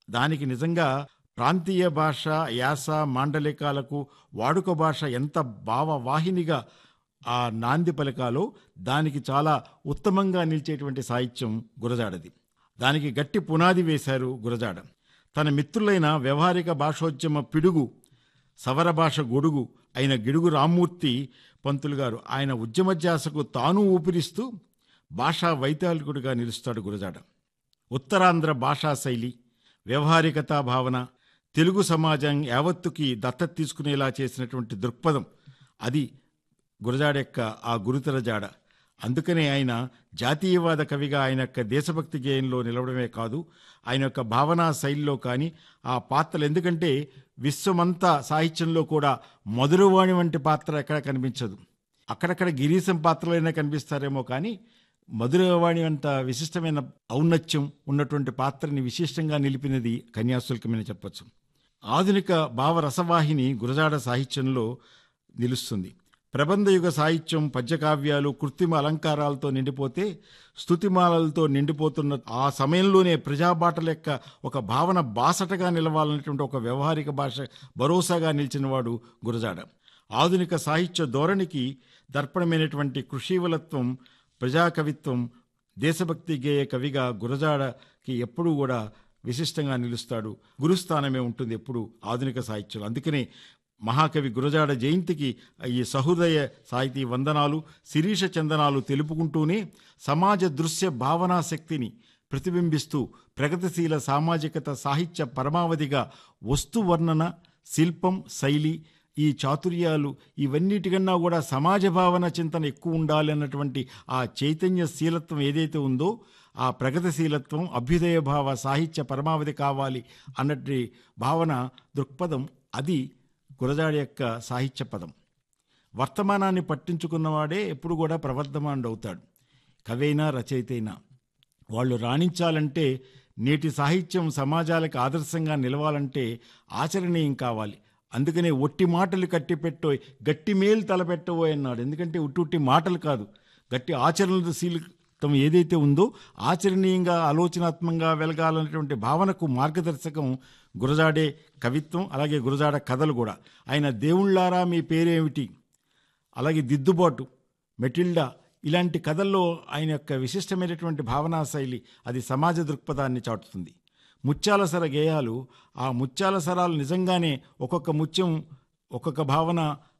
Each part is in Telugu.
దానికి నిజంగా ప్రాంతీయ భాష యాస మాండలికాలకు వాడుక భాష ఎంత భావవాహినిగా ఆ నాంది పలకాలో దానికి చాలా ఉత్తమంగా నిలిచేటువంటి సాహిత్యం గురజాడది దానికి గట్టి పునాది వేశారు గురజాడ తన మిత్రులైన వ్యవహారిక భాషోద్యమ పిడుగు సవర భాష గొడుగు అయిన గిడుగు రామ్మూర్తి పంతులు గారు ఆయన ఉద్యమధ్యాసకు తాను ఊపిరిస్తూ భాషా వైతాళికుడిగా నిలుస్తాడు గురజాడ ఉత్తరాంధ్ర భాషా శైలి వ్యవహారికతా భావన తెలుగు సమాజం యావత్తుకి దత్తత తీసుకునేలా చేసినటువంటి దృక్పథం అది గురజాడ యొక్క ఆ గురుతర జాడ అందుకనే ఆయన జాతీయవాద కవిగా ఆయన యొక్క దేశభక్తి గేయంలో నిలవడమే కాదు ఆయన యొక్క భావనా శైలిలో కానీ ఆ పాత్రలు ఎందుకంటే విశ్వమంతా సాహిత్యంలో కూడా మధురవాణి వంటి పాత్ర ఎక్కడ కనిపించదు అక్కడక్కడ గిరీశం పాత్రలైనా కనిపిస్తారేమో కానీ మధురవాణి అంత విశిష్టమైన ఔన్నత్యం ఉన్నటువంటి పాత్రని విశిష్టంగా నిలిపినది కన్యాశుల్కమని చెప్పొచ్చు ఆధునిక భావ రసవాహిని గురజాడ సాహిత్యంలో నిలుస్తుంది ప్రబంధయుగ సాహిత్యం పద్యకావ్యాలు కృత్రిమ అలంకారాలతో నిండిపోతే స్తుతిమాలలతో నిండిపోతున్న ఆ సమయంలోనే ప్రజాబాటల యొక్క ఒక భావన బాసటగా నిలవాలన్నటువంటి ఒక వ్యవహారిక భాష భరోసాగా నిలిచినవాడు గురజాడ ఆధునిక సాహిత్య ధోరణికి దర్పణమైనటువంటి కృషీవలత్వం ప్రజాకవిత్వం దేశభక్తి గేయ కవిగా గురజాడకి ఎప్పుడూ కూడా విశిష్టంగా నిలుస్తాడు గురుస్థానమే ఉంటుంది ఎప్పుడు ఆధునిక సాహిత్యంలో అందుకనే మహాకవి గురజాడ జయంతికి ఈ సహృదయ సాహితీ వందనాలు శిరీష చందనాలు తెలుపుకుంటూనే సమాజ దృశ్య భావనా శక్తిని ప్రతిబింబిస్తూ ప్రగతిశీల సామాజికత సాహిత్య పరమావధిగా వస్తు వర్ణన శిల్పం శైలి ఈ చాతుర్యాలు ఇవన్నిటికన్నా కూడా సమాజ భావన చింతన ఎక్కువ ఉండాలి అన్నటువంటి ఆ చైతన్యశీలత్వం ఏదైతే ఉందో ఆ ప్రగతిశీలత్వం అభ్యుదయ భావ సాహిత్య పరమావధి కావాలి అన్నటి భావన దృక్పథం అది గురజాడ యొక్క సాహిత్య పదం వర్తమానాన్ని పట్టించుకున్నవాడే ఎప్పుడు కూడా ప్రవర్ధమానుడు అవుతాడు కవైనా రచయితైనా వాళ్ళు రాణించాలంటే నేటి సాహిత్యం సమాజాలకు ఆదర్శంగా నిలవాలంటే ఆచరణీయం కావాలి అందుకనే ఒట్టి మాటలు కట్టిపెట్టో గట్టి మేలు తలపెట్టవో అన్నాడు ఎందుకంటే ఉట్టి మాటలు కాదు గట్టి ఆచరణశీలతం ఏదైతే ఉందో ఆచరణీయంగా ఆలోచనాత్మకంగా వెలగాలనేటువంటి భావనకు మార్గదర్శకం గురజాడే కవిత్వం అలాగే గురజాడ కథలు కూడా ఆయన దేవుళ్ళారా మీ పేరేమిటి అలాగే దిద్దుబాటు మెటిల్డా ఇలాంటి కథల్లో ఆయన యొక్క విశిష్టమైనటువంటి భావనా శైలి అది సమాజ దృక్పథాన్ని చాటుతుంది ముత్యాల సర గేయాలు ఆ ముత్యాల సరాలు నిజంగానే ఒక్కొక్క ముత్యం ఒక్కొక్క భావన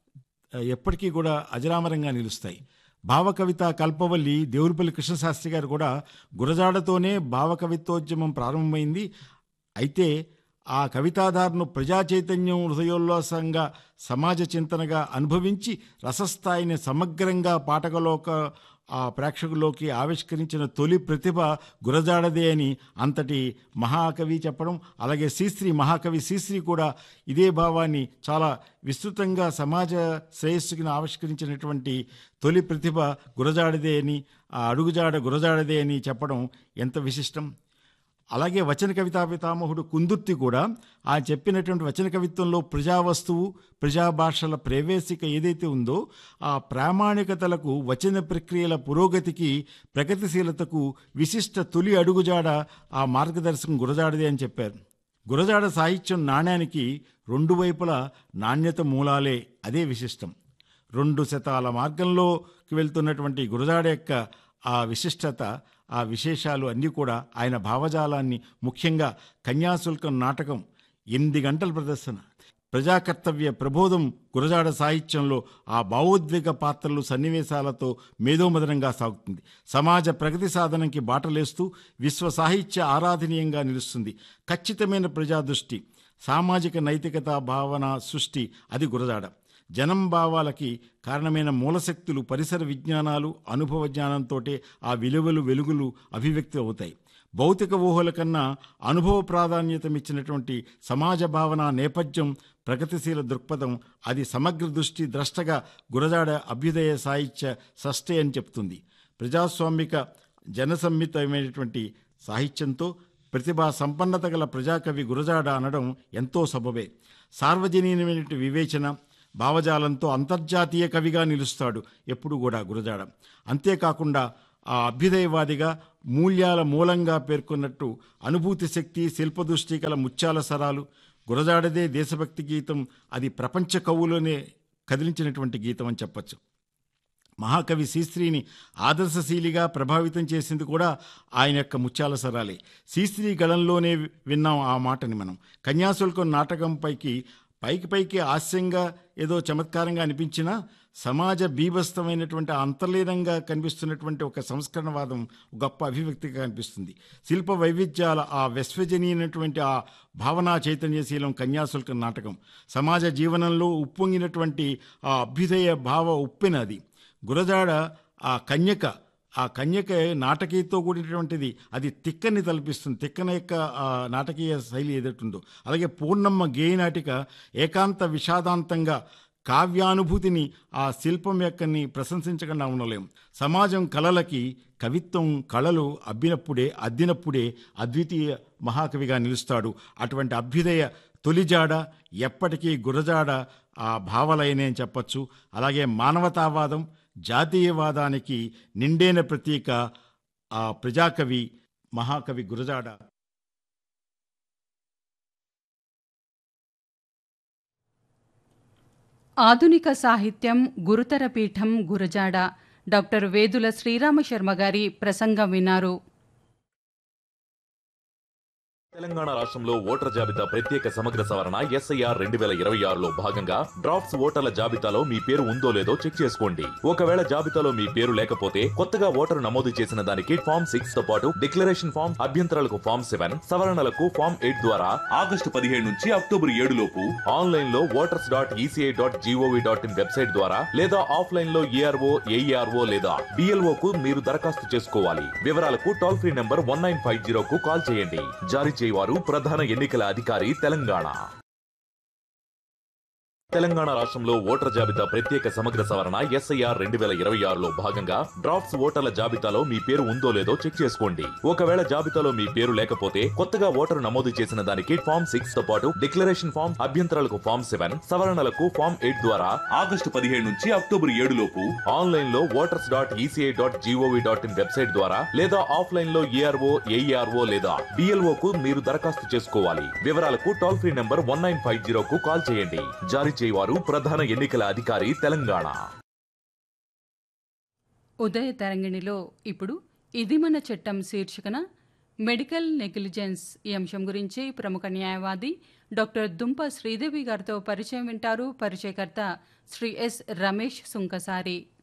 ఎప్పటికీ కూడా అజరామరంగా నిలుస్తాయి భావకవిత కల్పవల్లి దేవులపల్లి కృష్ణశాస్త్రి గారు కూడా గురజాడతోనే భావకవిత్వోద్యమం ప్రారంభమైంది అయితే ఆ కవితాధారను ప్రజా చైతన్యం హృదయోల్లాసంగా సమాజ చింతనగా అనుభవించి రసస్థాయిని సమగ్రంగా పాఠకలోక ఆ ప్రేక్షకుల్లోకి ఆవిష్కరించిన తొలి ప్రతిభ గురజాడదే అని అంతటి మహాకవి చెప్పడం అలాగే శ్రీశ్రీ మహాకవి శ్రీశ్రీ కూడా ఇదే భావాన్ని చాలా విస్తృతంగా సమాజ శ్రేయస్సుకి ఆవిష్కరించినటువంటి తొలి ప్రతిభ గురజాడదే అని ఆ అడుగుజాడ గురజాడదే అని చెప్పడం ఎంత విశిష్టం అలాగే వచన కవితా పితామహుడు కుందుర్తి కూడా ఆ చెప్పినటువంటి వచన కవిత్వంలో ప్రజా వస్తువు ప్రజా భాషల ప్రవేశిక ఏదైతే ఉందో ఆ ప్రామాణికతలకు వచన ప్రక్రియల పురోగతికి ప్రగతిశీలతకు విశిష్ట తొలి అడుగుజాడ ఆ మార్గదర్శకం గురజాడదే అని చెప్పారు గురజాడ సాహిత్యం నాణ్యానికి రెండు వైపులా నాణ్యత మూలాలే అదే విశిష్టం రెండు శతాల మార్గంలోకి వెళ్తున్నటువంటి గురజాడ యొక్క ఆ విశిష్టత ఆ విశేషాలు అన్నీ కూడా ఆయన భావజాలాన్ని ముఖ్యంగా కన్యాశుల్కం నాటకం ఎనిమిది గంటల ప్రదర్శన ప్రజాకర్తవ్య ప్రబోధం గురజాడ సాహిత్యంలో ఆ భావోద్వేగ పాత్రలు సన్నివేశాలతో మేధోమదనంగా సాగుతుంది సమాజ ప్రగతి సాధనకి బాటలేస్తూ విశ్వ సాహిత్య ఆరాధనీయంగా నిలుస్తుంది ఖచ్చితమైన ప్రజాదృష్టి సామాజిక నైతికత భావన సృష్టి అది గురజాడ జనం భావాలకి కారణమైన మూలశక్తులు పరిసర విజ్ఞానాలు అనుభవ జ్ఞానంతో ఆ విలువలు వెలుగులు అభివ్యక్తి అవుతాయి భౌతిక ఊహల కన్నా అనుభవ ప్రాధాన్యతమిచ్చినటువంటి సమాజ భావన నేపథ్యం ప్రగతిశీల దృక్పథం అది సమగ్ర దృష్టి ద్రష్టగా గురజాడ అభ్యుదయ సాహిత్య సష్టే అని చెప్తుంది ప్రజాస్వామిక జనసమ్మితమైనటువంటి సాహిత్యంతో ప్రతిభా సంపన్నత గల ప్రజాకవి గురజాడ అనడం ఎంతో సబబే సార్వజనీనమైనటువంటి వివేచన భావజాలంతో అంతర్జాతీయ కవిగా నిలుస్తాడు ఎప్పుడు కూడా గురజాడ అంతేకాకుండా ఆ అభ్యుదయవాదిగా మూల్యాల మూలంగా పేర్కొన్నట్టు అనుభూతి శక్తి శిల్పదృష్టి గల ముత్యాల సరాలు గురజాడదే దేశభక్తి గీతం అది ప్రపంచ కవులోనే కదిలించినటువంటి గీతం అని చెప్పచ్చు మహాకవి శ్రీశ్రీని ఆదర్శశీలిగా ప్రభావితం చేసింది కూడా ఆయన యొక్క ముత్యాల సరాలే శ్రీశ్రీ గళంలోనే విన్నాం ఆ మాటని మనం కన్యాశుల్కం నాటకం పైకి పైకి పైకి హాస్యంగా ఏదో చమత్కారంగా అనిపించినా సమాజ బీభస్తమైనటువంటి ఆ అంతర్లీనంగా కనిపిస్తున్నటువంటి ఒక సంస్కరణవాదం గొప్ప అభివ్యక్తిగా కనిపిస్తుంది శిల్ప వైవిధ్యాల ఆ విశ్వజనీయమైనటువంటి ఆ భావనా చైతన్యశీలం కన్యాశుల్కం నాటకం సమాజ జీవనంలో ఉప్పొంగినటువంటి ఆ అభ్యుదయ భావ ఉప్పెన అది గురజాడ ఆ కన్యక ఆ కన్యక నాటకీయతో కూడినటువంటిది అది తిక్కని తలపిస్తుంది తిక్కన యొక్క ఆ నాటకీయ శైలి ఏదైతుందో అలాగే పూర్ణమ్మ గేయ నాటిక ఏకాంత విషాదాంతంగా కావ్యానుభూతిని ఆ శిల్పం యొక్కని ప్రశంసించకుండా ఉండలేం సమాజం కళలకి కవిత్వం కళలు అబ్బినప్పుడే అద్దినప్పుడే అద్వితీయ మహాకవిగా నిలుస్తాడు అటువంటి అభ్యుదయ తొలిజాడ ఎప్పటికీ గురజాడ ఆ భావలయనే అని చెప్పచ్చు అలాగే మానవతావాదం జాతీయవాదానికి నిండైన ప్రతీక ఆ ప్రజాకవి మహాకవి గురజాడ ఆధునిక సాహిత్యం గురుతర పీఠం గురజాడ డాక్టర్ వేదుల శ్రీరామ శర్మ గారి ప్రసంగం విన్నారు తెలంగాణ రాష్ట్రంలో ఓటర్ జాబితా ప్రత్యేక సమగ్ర సవరణ ఎస్ఐఆర్ రెండు వేల ఇరవై ఆరులో భాగంగా డ్రాఫ్ట్స్ ఓటర్ల జాబితాలో మీ పేరు ఉందో లేదో చెక్ చేసుకోండి ఒకవేళ జాబితాలో మీ పేరు లేకపోతే కొత్తగా ఓటరు నమోదు చేసిన దానికి ఫామ్ సిక్స్ తో పాటు డిక్లరేషన్ ఫామ్ అభ్యంతరాలకు ఫామ్ సెవెన్ సవరణలకు ఫామ్ ఎయిట్ ద్వారా ఆగస్టు పదిహేడు నుంచి అక్టోబర్ ఏడు లోపు ఆన్లైన్ లో voters dot ECI dot GOV dot in website ద్వారా లేదా ఆఫ్లైన్ లో ఏఆర్ఓ ఏఈఆర్ఓ లేదా డిఎల్ఓ కు మీరు దరఖాస్తు చేసుకోవాలి వివరాలకు toll free number one nine five జీరోకు కాల్ చేయండి జారీ చేయవారు ప్రధాన ఎన్నికల అధికారి తెలంగాణ తెలంగాణ రాష్ట్రంలో ఓటర్ జాబితా ప్రత్యేక సమగ్ర సవరణ ఎస్ఐఆర్ రెండు వేల ఇరవై ఆరులో భాగంగా డ్రాఫ్ట్స్ ఓటర్ల జాబితాలో మీ పేరు ఉందో లేదో చెక్ చేసుకోండి ఒకవేళ జాబితాలో మీ పేరు లేకపోతే కొత్తగా ఓటరు నమోదు చేసిన దానికి ఫామ్ సిక్స్ తో పాటు డిక్లరేషన్ ఫామ్ అభ్యంతరాలకు ఫామ్ సెవెన్ సవరణలకు ఫామ్ ఎయిట్ ద్వారా ఆగస్టు పదిహేడు నుంచి అక్టోబర్ ఏడు లోపు ఆన్లైన్ లో voters dot ECI dot GOV dot in website ద్వారా లేదా ఆఫ్లైన్ లో ఏఆర్ఓ ఏఈఆర్ఓ లేదా డిఎల్ఓ కు మీరు దరఖాస్తు చేసుకోవాలి వివరాలకు toll free number one nine five జీరోకు కాల్ చేయండి జారీ చేయవారు ప్రధాన ఎన్నికల అధికారి తెలంగాణ ఉదయ తరంగిణిలో ఇప్పుడు ఇది మన చట్టం శీర్షికన మెడికల్ నెగ్లిజెన్స్ ఈ అంశం గురించి ప్రముఖ న్యాయవాది డాక్టర్ దుంప శ్రీదేవి గారితో పరిచయం వింటారు పరిచయకర్త శ్రీ ఎస్ రమేష్ సుంకసారి